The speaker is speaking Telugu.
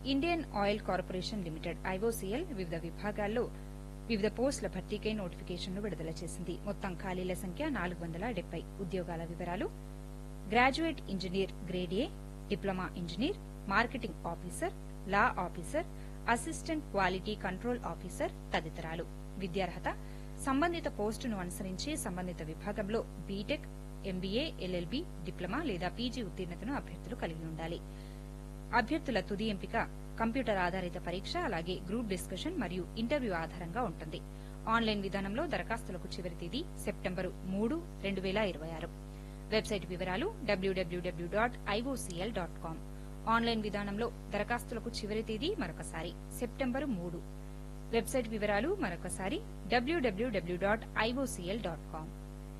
Indian oil corporation limited IOCL వివిధ విభాగాల్లో వివిధ పోస్టుల భర్తీకై నోటిఫికేషన్ను విడుదల చేసింది మొత్తం ఖాళీల సంఖ్య నాలుగు వందల డెబ్బై ఉద్యోగాల వివరాలు graduate engineer grade A diploma engineer marketing officer law officer assistant quality control officer తదితరాలు విద్యార్హత సంబంధిత పోస్టును అనుసరించి సంబంధిత విభాగంలో బీటెక్ ఎంబీఏ ఎల్ఎల్బీ డిప్లొమా లేదా పీజీ ఉత్తీర్ణతను అభ్యర్థులు కలిగి ఉండాలి అభ్యర్థుల తుది ఎంపిక కంప్యూటర్ ఆధారిత పరీక్ష అలాగే గ్రూప్ డిస్కషన్ మరియు ఇంటర్వ్యూ ఆధారంగా ఉంటుంది ఆన్లైన్ విధానంలో దరఖాస్తులకు చివరి తేదీ సెప్టెంబరు మూడు రెండు వేల ఇరవై ఆరు వెబ్సైట్ వివరాలు WWW dot IOCL dot com online విధానంలో దరఖాస్తులకు చివరి తేదీ మరొకసారి సెప్టెంబరు మూడు వెబ్సైట్ వివరాలు మరొకసారి WWW dot IOCL dot com